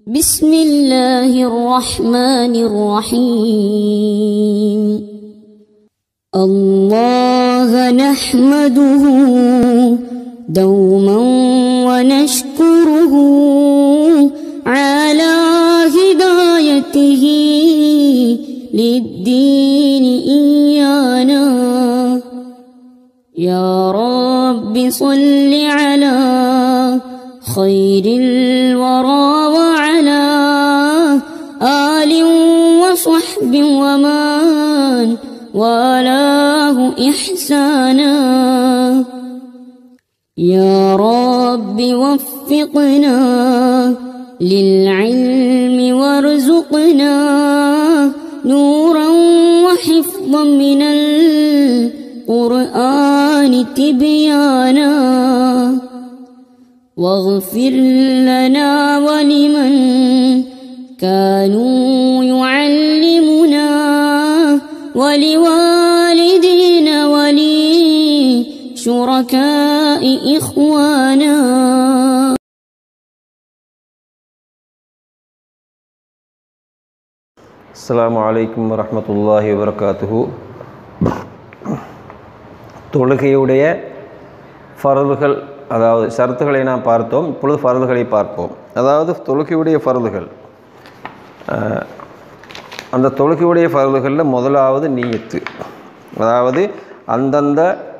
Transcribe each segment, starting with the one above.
بسم الله الرحمن الرحيم الله نحمده دوما ونشكره على هدايته للدين إيانا يا رب صل على خير الورى وعلى آل وصحب ومن والاه إحسانا يا رب وفقنا للعلم وارزقنا نورا وحفظا من القرآن تبيانا واغفر لنا ولمن كانوا يعلمنا ولوالدينا ولشركاء إخوانا அஸ்ஸலாமு அலைக்கும் வரஹ்மத்துல்லாஹி வபரகாத்துஹு தொழுகையுடைய ஃபரதுகள் அதாவது ஷரத்துகளை நாம் பார்த்தோம் இப்பொழுது ஃபரதுகளை பார்ப்போம் அதாவது தொழுகையுடைய ஃபரதுகள் அஹ், அந்த தொழுகையுடைய ஃபரதுகளில் முதலாவது நீயத்து அதாவது அந்தந்த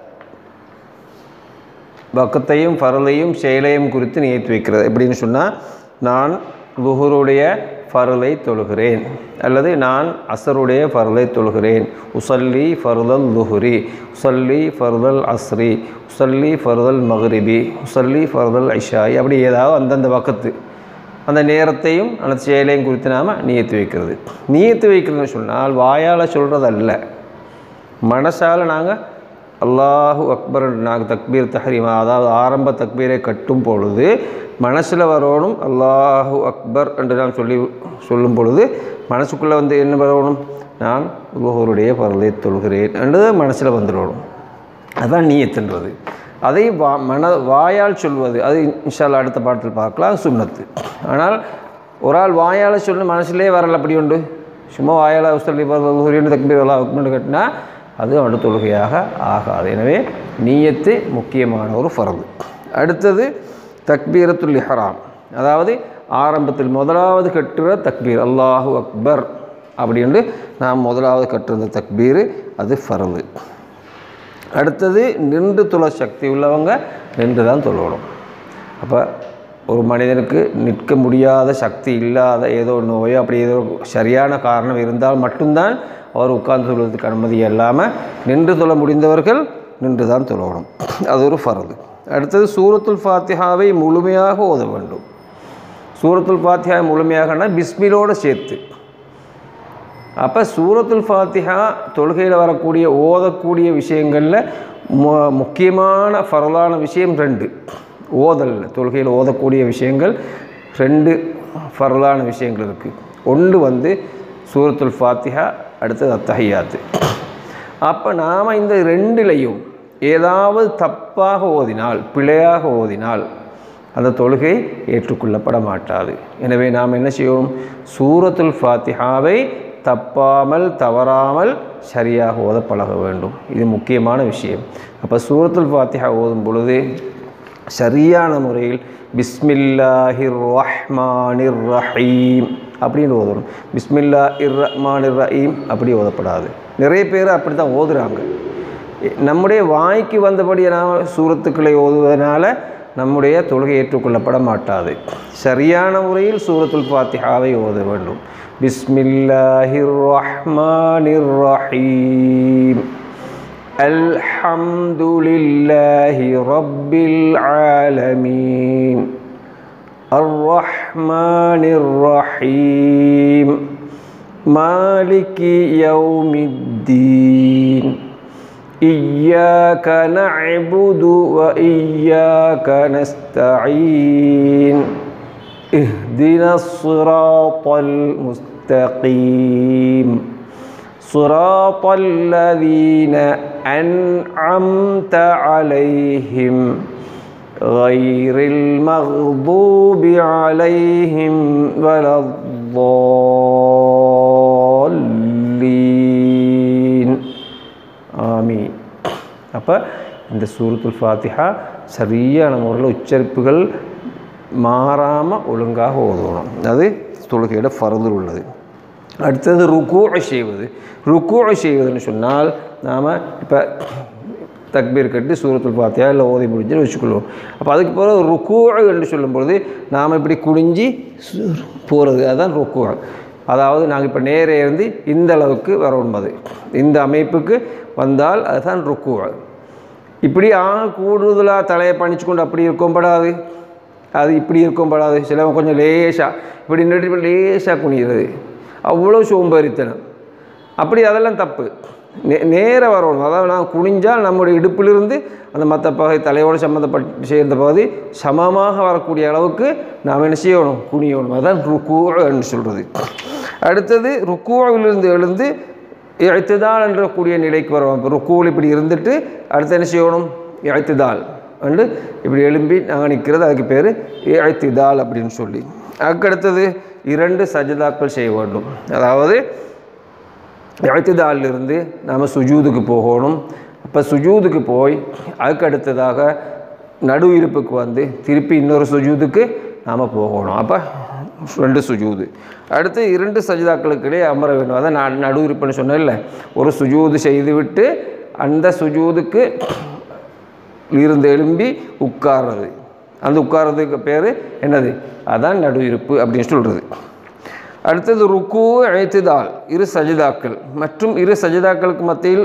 பக்கத்தையும் ஃபரலையும் செயலையும் குறித்து நியத்து வைக்கிறது எப்படின்னு சொன்னால் நான் லுஹருடைய ஃபரலை தொழுகிறேன் அல்லது நான் அசருடைய ஃபரலை தொழுகிறேன் உசல்லி ஃபருதல் லுஹுரி உசல்லி ஃபருதல் அஸ்ரி உசல்லி ஃபருதல் மஹ்ரிபி உசல்லி ஃபருதல் ஐஷாயி அப்படி ஏதாவது அந்தந்த பக்கத்து அந்த நேரத்தையும் அந்த செயலையும் குறித்து நாம் நியத்து வைக்கிறது நியத்து வைக்கிறதுன்னு சொன்னால் வாயால் சொல்கிறது அல்ல மனசால் நாங்கள் அல்லாஹு அக்பர் நாங்கள் தக்பீர் தஹரீமா அதாவது ஆரம்ப தக்பீரை கட்டும் பொழுது மனசில் வரணும் அல்லாஹு அக்பர் என்று நான் சொல்லி சொல்லும் பொழுது மனசுக்குள்ளே வந்து என்ன வரணும் நான் உலகருடைய பரலை தொழுகிறேன் என்றது மனசில் வந்துடணும் அதுதான் நீயத்துன்றது அதை வா மன வாயால் சொல்வது அது இன்ஷால்லா அடுத்த பாடத்தில் பார்க்கலாம் சுன்னத்து ஆனால் ஒரு ஆள் வாயால் சொல்லி மனசுலே வரல அப்படி உண்டு சும்மா வாயால் சொல்லி உரியன்னு தக்பீர் அல்லா அக்பர்னு கட்டினா அது அவனோட தொழுகையாக ஆகாது எனவே நீயத்து முக்கியமான ஒரு ஃபரது அடுத்தது தக்பீரத்துல் இஹ்ராம் அதாவது ஆரம்பத்தில் முதலாவது கட்டுற தக்பீர் அல்லாஹு அக்பர் அப்படின்னு நாம் முதலாவது கட்டுற தக்பீர் அது ஃபரது அடுத்தது நின்று தொழ சக்தி உள்ளவங்க நின்று தான் தொழணும் அப்போ ஒரு மனிதனுக்கு நிற்க முடியாத சக்தி இல்லாத ஏதோ நோயோ அப்படி ஏதோ சரியான காரணம் இருந்தால் மட்டும்தான் அவர் உட்கார்ந்து தொழுவதற்கு அனுமதி இல்லாமல் நின்று தொழ முடிந்தவர்கள் நின்று தான் தொழணும் அது ஒரு ஃபரது அடுத்தது சூரத்துல் ஃபாத்திஹாவை முழுமையாக ஓத வேண்டும் சூரத்துல் ஃபாத்திஹா முழுமையாகனா பிஸ்மிலோடு சேர்த்து அப்போ சூரத்துல் ஃபாத்திஹா தொழுகையில் வரக்கூடிய ஓதக்கூடிய விஷயங்களில் மு முக்கியமான ஃபரலான விஷயம் ரெண்டு ஓதல் தொழுகையில் ஓதக்கூடிய விஷயங்கள் ரெண்டு ஃபரலான விஷயங்கள் இருக்குது ஒன்று வந்து சூரத்துல் ஃபாத்திஹா அடுத்தது அத்தஹியாத்து அப்போ நாம் இந்த ரெண்டுலையும் ஏதாவது தப்பாக ஓதினால் பிழையாக ஓதினால் அந்த தொழுகை ஏற்றுக்கொள்ளப்பட மாட்டாது எனவே நாம் என்ன செய்வோம் சூரத்துல் ஃபாத்திஹாவை தப்பாமல் தவறாமல் சரியாக ஓத பழக வேண்டும் இது முக்கியமான விஷயம் அப்போ சூரத்துல் ஃபாத்திஹா ஓதும் பொழுது சரியான முறையில் பிஸ்மில்லாஹிர் ரஹ்மானிர் ரஹீம் அப்படின்னு ஓதணும் பிஸ்மில்லா இர் ரஹ்மானிர் ரஹீம் அப்படி ஓதப்படாது நிறைய பேர் அப்படி தான் ஓதுறாங்க நம்முடைய வாய்க்கு வந்தபடி நாம் சூரத்துக்களை ஓதுவதனால நம்முடைய தொழுகை ஏற்றுக்கொள்ளப்பட மாட்டாது சரியான முறையில் சூரத்துல் ஃபாத்திஹாவை ஓத வேண்டும் பிஸ்மில்லாஹிர் ரஹ்மானிர் ரஹீம் الحمد لله رب العالمين الرحمن الرحيم مالك يوم الدين إياك نعبد وإياك نستعين اهدنا الصراط المستقيم صراط الذين أنعمت عليهم غير المغضوب عليهم ولا الضالين ஆமீன் அப்போ இந்த சூரத்துல் ஃபாத்திஹா சரியான முறையில் உச்சரிப்புகள் மாறாமல் ஒழுங்காக ஓதணும் அது தொழுகையோட ஃபரதில் உள்ளது அடுத்தது ருக்கு செய்வது ருக்கு செய்வதுன்னு சொன்னால் நாம் இப்போ தக்பீர் கட்டி சூரத்துல் ஃபாத்தியா இல்லை ஓதி முடிஞ்சுன்னு வச்சுக்கொள்வோம் அப்போ அதுக்கு பிறகு ருக்கு என்று சொல்லும்பொழுது நாம் இப்படி குனிஞ்சி போகிறது அதுதான் ருக்கு அதாவது நாங்கள் இப்போ நேரே இருந்து இந்த அளவுக்கு வரணும் அது இந்த அமைப்புக்கு வந்தால் அதுதான் ருக்கு இப்படி ஆ கூடுதலாக தலையை பணிச்சு கொண்டு அப்படி இருக்கும் படாது அது இப்படி இருக்கும் படாது சிலவங்க கொஞ்சம் லேசாக இப்படி நின்று இப்படி லேசாக குனிகிறது அவ்வளோ சோம்பேறித்தனம் அப்படி அதெல்லாம் தப்பு நே நேர வரணும் அதாவது நான் குனிஞ்சால் நம்முடைய இடுப்பிலிருந்து அந்த மற்ற பகுதி தலையோடு சம்மந்தப்பட்டு சேர்ந்த பகுதி சமமாக வரக்கூடிய அளவுக்கு நாம் என்ன செய்யணும் குனியணும் அதான் ருக்கூன்னு சொல்கிறது அடுத்தது ருக்கூவிலிருந்து எழுந்து இழைத்துதால் என்ற கூடிய நிலைக்கு வருவோம் இப்போ ருக்கூவில் இப்படி இருந்துட்டு அடுத்து என்ன செய்யணும் இழைத்துதால் வந்து இப்படி எழும்பி நாங்கள் நிற்கிறது அதுக்கு பேர் இழைத்துதால் அப்படின்னு சொல்லி அதுக்கடுத்தது இரண்டு சஜிதாக்கள் செய்ய வேண்டும் அதாவது இழைத்துதாலிருந்து நாம் சுஜூதுக்கு போகணும் அப்போ சுஜூதுக்கு போய் அதுக்கு அடுத்ததாக நடு இருப்புக்கு வந்து திருப்பி இன்னொரு சுஜூதுக்கு நாம் போகணும் அப்போ ரெண்டு சுஜூது அடுத்து இரண்டு சஜிதாக்களுக்கு இடையே அமர வேண்டும் அதான் நான் நடு இருப்புன்னு சொன்னேன்ல ஒரு சுஜூது செய்துவிட்டு அந்த சுஜூதுக்கு இருந்து எழும்பி உட்கார்றது அந்த உட்கார்றதுக்கு பேர் என்னது அதான் நடு இருப்பு அப்படின்னு சொல்கிறது அடுத்தது ருக்கு அழைத்துதால் இரு சஜிதாக்கள் மற்றும் இரு சஜிதாக்களுக்கு மத்தியில்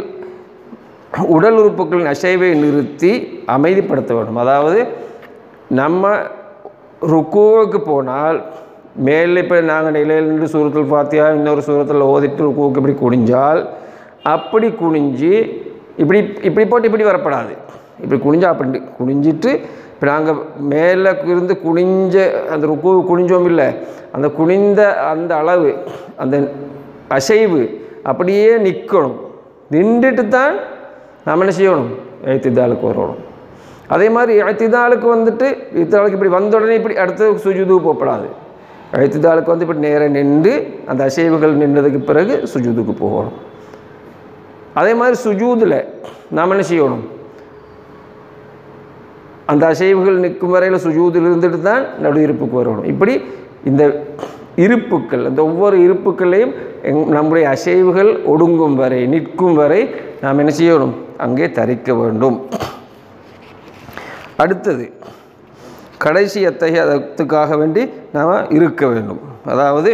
உடல் உறுப்புகளின் அசைவை நிறுத்தி அமைதிப்படுத்த வேண்டும் அதாவது நம்ம ருக்குவுக்கு போனால் மேலே இப்போ நாங்கள் நிலையில் நின்று சூரத்தில் பார்த்தியா இன்னொரு சூரத்தில் ஓதிட்டு ருக்குவுக்கு இப்படி குனிஞ்சால் அப்படி குனிஞ்சு இப்படி இப்படி போட்டு இப்படி வரப்படாது இப்படி குனிஞ்சா அப்படி குனிஞ்சிட்டு இப்போ நாங்கள் மேலே இருந்து குனிஞ்ச அந்த ருக்கு குனிஞ்சோம் இல்லை அந்த குனிந்த அந்த அளவு அந்த அசைவு அப்படியே நிற்கணும் நின்றுட்டு தான் நாம் என்ன செய்யணும் எழுத்திதாளுக்கு வரணும் அதே மாதிரி எழுத்திதாளுக்கு வந்துட்டு இத்தாளுக்கு இப்படி வந்த உடனே இப்படி அடுத்த சுஜுது போகப்படாது எழுத்திதாளுக்கு வந்து இப்படி நேராக நின்று அந்த அசைவுகள் நின்றதுக்கு பிறகு சுஜூதுக்கு போகணும் அதே மாதிரி சுஜூதில் நாம் என்ன செய்யணும் அந்த அசைவுகள் நிற்கும் வரையில் சுஜூதில் இருந்துட்டு தான் நடு இருப்புக்கு வரணும் இப்படி இந்த இருப்புக்கள் அந்த ஒவ்வொரு இருப்புக்களையும் எங் நம்முடைய அசைவுகள் ஒடுங்கும் வரை நிற்கும் வரை நாம் என்ன செய்யணும் அங்கே தரிக்க வேண்டும் அடுத்தது கடைசி அத்தகையத்துக்காக வேண்டி நாம் இருக்க வேண்டும் அதாவது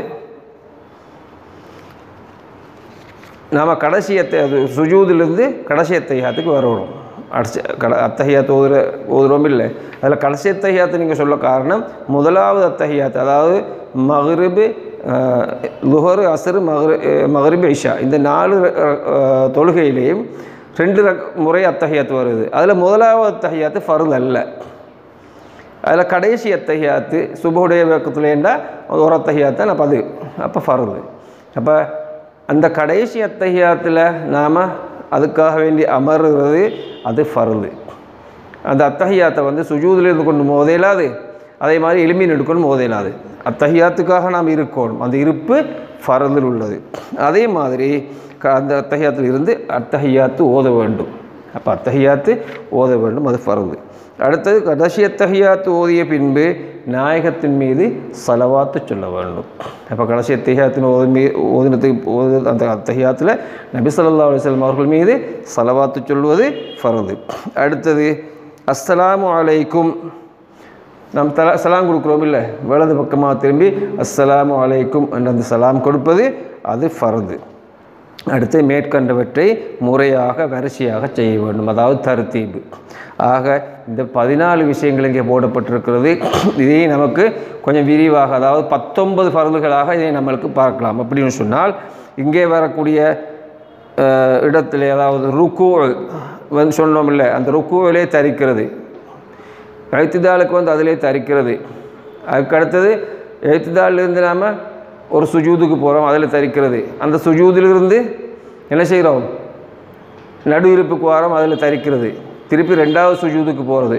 நாம் கடைசி அத்தை அது சுஜூதிலிருந்து கடைசி அத்தையாத்துக்கு வரணும் அடிச்சு கட அத்தகையாத்து ஓதுற ஓதுறோம் இல்லை அதில் கடைசி அத்தகையாத்து நீங்கள் சொல்ல காரணம் முதலாவது அத்தகையாத்து அதாவது மகரிபு லுஹர் அசரு மகரு மகரிபு ஐஷா இந்த நாலு அஹ், தொழுகையிலையும் ரெண்டு ரக் முறை அத்தகையாத்து வருது அதில் முதலாவது அத்தகையாத்து ஃபருள் அல்ல அதில் கடைசி அத்தகையாத்து சுபுடைய பக்கத்துலேண்டா ஒரு அத்தகையாத்தான் அப்போ அது அப்போ ஃபருது அப்போ அந்த கடைசி அத்தகையாத்தில் நாம் அதுக்காக வேண்டி அமர்றது அது ஃபருது அந்த அத்தகையாத்தை வந்து சுஜூதில் இருந்து கொண்டு மோதையிலாது அதே மாதிரி எளிமையில் எடுக்கணும் மோதையிலாது அத்தகையாத்துக்காக நாம் இருக்கணும் அந்த இருப்பு ஃபரதில் உள்ளது அதே மாதிரி க- அந்த அத்தகையாத்தில் இருந்து அத்தகையாத்து ஓத வேண்டும் அப்போ அத்தகையாத்து ஓத வேண்டும் அது ஃபரது அடுத்தது கடைசி அத்தகையாத்து ஓதிய பின்பு நாயகத்தின் மீது சலவாத்து சொல்ல வேண்டும் அப்போ கடைசி அத்தகையாத்தின் ஓதி மீ ஓதினத்துக்கு ஓது அந்த அத்தகையாத்தில் நபி ஸல்லல்லாஹு அலைஹி வஸல்லம் அவர்கள் மீது சலவாத்து சொல்வது ஃபரது அடுத்தது அஸ்ஸலாமு அலைக்கும் நாம் தலா சலாம் கொடுக்குறோம் இல்லை வலது பக்கமாக திரும்பி அஸ்ஸலாமு அலைக்கும் என்ற அந்த சலாம் கொடுப்பது அது ஃபரது அடுத்து மேற்கண்டவற்றை முறையாக வரிசையாக செய்ய வேண்டும் அதாவது தருத்தீபு ஆக இந்த பதினாலு விஷயங்கள் இங்கே போடப்பட்டிருக்கிறது இதை நமக்கு கொஞ்சம் விரிவாக அதாவது பத்தொன்பது ஃபரதுகளாக இதை நம்மளுக்கு பார்க்கலாம் அப்படின்னு சொன்னால் இங்கே வரக்கூடிய அஹ், இடத்திலே அதாவது ருக்கு வந்து சொன்னோம் இல்லை அந்த ருக்குவிலே தரிக்கிறது எழுத்துதாளுக்கு வந்து அதிலே தரிக்கிறது அதுக்கு அடுத்தது எழுத்துதாளிலிருந்து நாம் ஒரு சுஜூதுக்கு போகிறோம் அதில் தரிக்கிறது அந்த சுஜூதிலிருந்து என்ன செய்கிறோம் நடு இருப்புக்கு வரோம் அதில் தரிக்கிறது திருப்பி ரெண்டாவது சுஜூதுக்கு போகிறது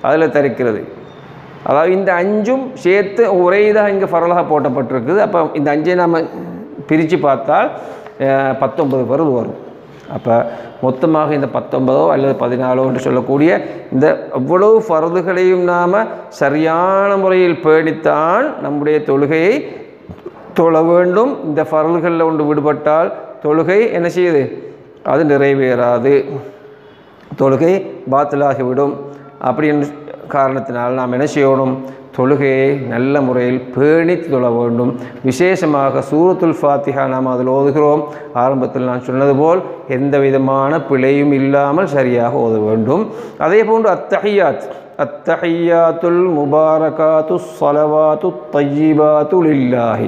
அதில் தரிக்கிறது அதாவது இந்த அஞ்சும் சேர்த்து ஒரே இதாக இங்கே ஃபரலாக போட்டப்பட்டிருக்குது அப்போ இந்த அஞ்சை நாம் பிரித்து பார்த்தால் அஹ், பத்தொன்பது பருது வரும் அப்போ மொத்தமாக இந்த பத்தொன்பதோ அல்லது பதினாலோ என்று சொல்லக்கூடிய இந்த அவ்வளவு ஃபரதுகளையும் நாம் சரியான முறையில் பேணித்தான் நம்முடைய தொழுகையை தொழ வேண்டும் இந்த ஃபரல்களில் ஒன்று விடுபட்டால் தொழுகை என்ன செய்யுது அது நிறைவேறாது தொழுகை பாத்திலாகிவிடும் அப்படின்னு காரணத்தினால் நாம் என்ன செய்யணும் தொழுகையை நல்ல முறையில் பேணி தொழ வேண்டும் விசேஷமாக சூரத்துல் ஃபாத்திஹா நாம் அதில் ஓதுகிறோம் ஆரம்பத்தில் நான் சொன்னது போல் எந்த விதமான பிழையும் இல்லாமல் சரியாக ஓத வேண்டும் அதே போன்று அத்தஹியாத் அத்தஹியாத்துல் முபாரகாத்து ஸலவாத்து தையிபாத்து லில்லாஹி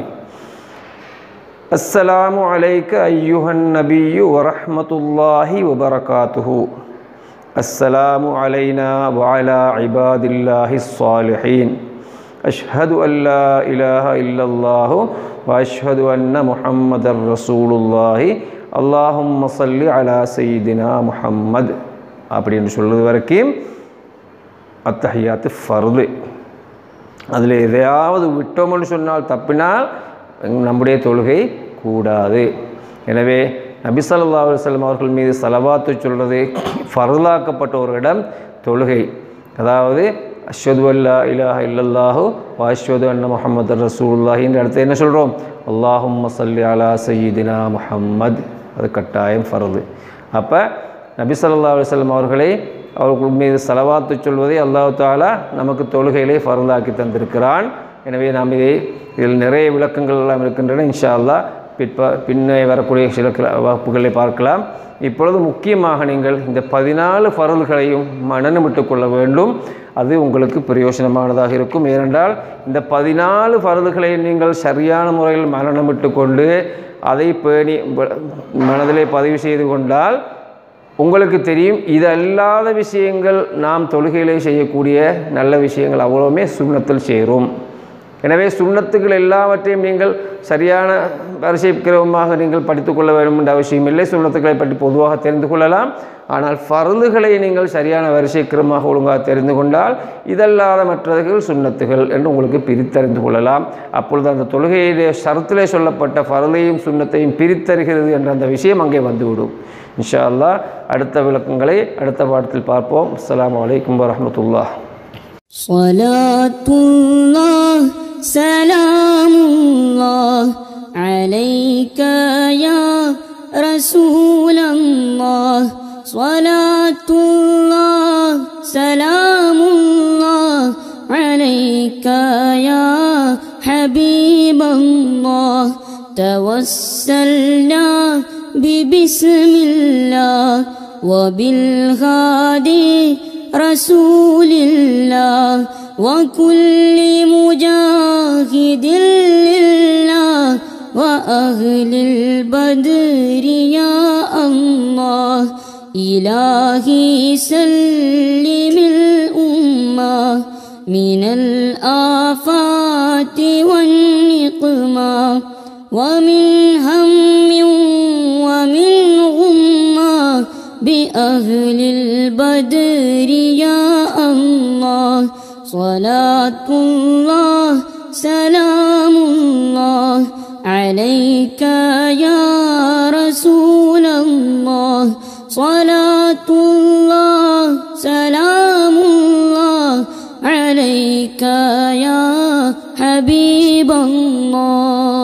السلام عليك أيها النبي ورحمة الله وبركاته السلام علينا وعلى عباد الله الصالحين أشهد أن لا إله إلا الله وأشهد أن محمد رسول الله اللهم صل على سيدنا محمد அப்படின்னு சொல்வது வரைக்கும் அத்தஹியாத்து ஃபர்து அதில் எதையாவது விட்டோம்னு சொன்னால் தப்பினால் நம்முடைய தொழுகை கூடாது எனவே நபி ஸல்லல்லாஹு அலைஹி வஸல்லம் அவர்கள் மீது சலவாத்து சொல்கிறது ஃபர்லாக்கப்பட்ட ஒரு இடம் தொழுகை அதாவது அஷ்ஹது அல்லா இலாஹ இல்லல்லாஹு வ அஷ்ஹது அன்ன முஹம்மது ரசூலுல்லாஹி என்ற இடத்துல என்ன சொல்கிறோம் அல்லாஹும்ம ஸல்லி அலா சையீதினா முஹம்மத் அது கட்டாயம் ஃபர்து அப்போ நபி ஸல்லல்லாஹு அலைஹி வஸல்லம் அவர்களை அவர்கள் மீது செலவாத்து சொல்வதை அல்லாஹ் தாலா நமக்கு தொழுகையிலே ஃபர்தாக்கி தந்திருக்கிறான் எனவே நாம் இதை இதில் நிறைய விளக்கங்கள் எல்லாம் இருக்கின்றன இன்ஷா அல்லாஹ் பிற்ப பின்னே வரக்கூடிய சில கிள- வகுப்புகளை பார்க்கலாம் இப்பொழுது முக்கியமாக நீங்கள் இந்த பதினாலு ஃபரல்களையும் மனநமிட்டு கொள்ள வேண்டும் அது உங்களுக்கு பிரயோஜனமானதாக இருக்கும் ஏனென்றால் இந்த பதினாலு ஃபரல்களை நீங்கள் சரியான முறையில் மனநமிட்டு கொண்டு அதை பேணி ப- மனதிலே பதிவு செய்து கொண்டால் உங்களுக்கு தெரியும் இது அல்லாத விஷயங்கள் நாம் தொழுகையிலே செய்யக்கூடிய நல்ல விஷயங்கள் அவ்வளவுமே சுண்ணத்தில் சேரும் எனவே சுண்ணத்துக்கள் எல்லாவற்றையும் நீங்கள் சரியான வரிசைக்கிரமமாக நீங்கள் படித்துக்கொள்ள வேண்டும் என்ற அவசியம் இல்லை சுண்ணத்துக்களை பற்றி பொதுவாக தெரிந்து கொள்ளலாம் ஆனால் ஃபர்துகளை நீங்கள் சரியான வரிசைக்கிரமமாக ஒழுங்காக தெரிந்து கொண்டால் இதல்லாத மற்றதுகள் சுண்ணத்துகள் என்று உங்களுக்கு பிரித்தறிந்து கொள்ளலாம் அப்பொழுது அந்த தொழுகையிலே ஷரத்திலே சொல்லப்பட்ட ஃபர்தையும் சுண்ணத்தையும் பிரித்தறிகிறது என்ற அந்த விஷயம் அங்கே வந்துவிடும் இன்ஷா அல்லாஹ் அடுத்த விளக்கங்களை அடுத்த பாடத்தில் பார்ப்போம் அஸ்ஸலாமு அலைக்கும் வரஹ்மத்துல்லாஹ் صلاة الله سلام الله عليك يا رسول الله صلاة الله سلام الله عليك يا حبيب الله توسلنا ببسم الله وبالهادي رسول الله وكل مجاهد لله وأهل البدر يا الله إلهي سلم الأمة من الآفات والنقمة ومن هم ومن غمة بأهل البدر يا الله صلاة الله سلام الله عليك يا رسول الله صلاة الله سلام الله عليك يا حبيب الله